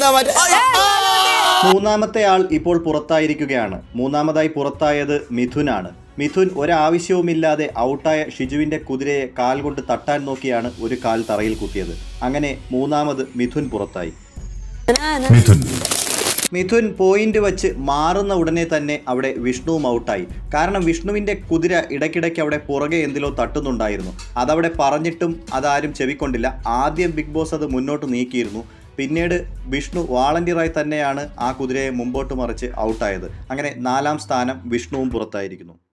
മറ്റേ മൂന്നാമത്തെ ആൾ ഇപ്പോൾ പുറത്തായിരിക്കുകയാണ് മൂന്നാമതായി പുറത്തായത് മിഥുനാണ് മിഥുൻ ഒരാവശ്യവുമില്ലാതെ ഔട്ടായ ഷിജുവിന്റെ കുതിരയെ കാൽ കൊണ്ട് തട്ടാൻ നോക്കിയാണ് ഒരു കാൽ തറയിൽ കുത്തിയത് അങ്ങനെ മൂന്നാമത് മിഥുൻ പുറത്തായി മിഥുൻ മിഥുൻ പോയിന്റ് വച്ച് മാറുന്ന ഉടനെ തന്നെ അവിടെ വിഷ്ണുവും ഔട്ടായി കാരണം വിഷ്ണുവിന്റെ കുതിര ഇടയ്ക്കിടയ്ക്ക് അവിടെ പുറകെ എന്തിലോ തട്ടുന്നുണ്ടായിരുന്നു അതവിടെ പറഞ്ഞിട്ടും അതാരും ചെവിക്കൊണ്ടില്ല ആദ്യം ബിഗ് ബോസ് അത് മുന്നോട്ട് നീക്കിയിരുന്നു പിന്നീട് വിഷ്ണു വാളണ്ടിയറായി തന്നെയാണ് ആ കുതിരയെ മുമ്പോട്ട് മറിച്ച് ഔട്ടായത് അങ്ങനെ നാലാം സ്ഥാനം വിഷ്ണുവും പുറത്തായിരിക്കുന്നു